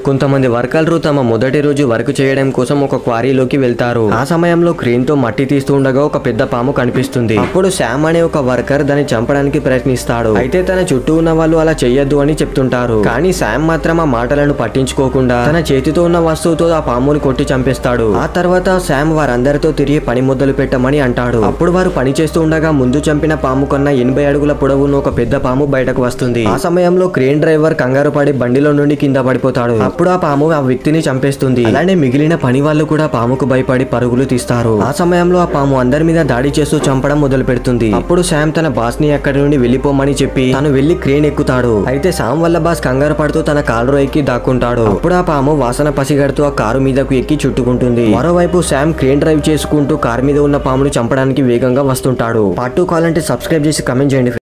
కొంతమంది వర్కర్లు తమ మొదటి రోజు వర్క్ చేయడం కోసం ఒక క్వారీలోకి వెళ్తారు ఆ సమయంలో క్రేన్ తో మట్టి తీస్తూ ఉండగా ఒక పెద్ద పాము కనిపిస్తుంది అప్పుడు శామ్ అనే ఒక వర్కర్ దాన్ని చంపడానికి ప్రయత్నిస్తాడు అయితే తన చుట్టూ ఉన్న వాళ్ళు అలా చెయ్యొద్దు అని చెప్తుంటారు కానీ శామ్ మాత్రం ఆ మాటలను పట్టించుకోకుండా తన చేతితో ఉన్న వస్తువుతో ఆ పాముని కొట్టి చంపేస్తాడు ఆ తర్వాత శామ్ వారందరితో తిరిగి పని ముద్దలు పెట్టమని అంటాడు అప్పుడు వారు పని చేస్తూ ఉండగా ముందు చంపిన పాము కన్నా ఎనభై అడుగుల పొడవున్న ఒక పెద్ద పాము బయటకు వస్తుంది ఆ సమయంలో క్రేన్ డ్రైవర్ కంగారు పడి బండిలో నుండి కింద పడిపోతాడు అప్పుడు ఆ పాము ఆ వ్యక్తిని చంపేస్తుంది అలానే మిగిలిన పని వాళ్ళు కూడా పాముకు భయపడి పరుగులు తీస్తారు ఆ సమయంలో ఆ పాము అందరి మీద దాడి చేస్తూ చంపడం మొదలు పెడుతుంది అప్పుడు శామ్ తన బాస్ ని అక్కడి నుండి వెళ్ళిపోమని చెప్పి తను వెళ్లి క్రేన్ ఎక్కుతాడు అయితే శామ్ వల్ల బాస్ కంగారు పడుతూ తన కాలులో ఎక్కి దాక్కుంటాడు అప్పుడు ఆ పాము వాసన పసిగడుతూ ఆ కారు మీదకు ఎక్కి చుట్టుకుంటుంది మరోవైపు శామ్ క్రేన్ డ్రైవ్ చేసుకుంటూ కారు మీద ఉన్న పామును చంపడానికి వేగంగా వస్తుంటాడు పార్ట్ టూ కావాలంటే సబ్స్క్రైబ్ చేసి కమెంట్ చేయండి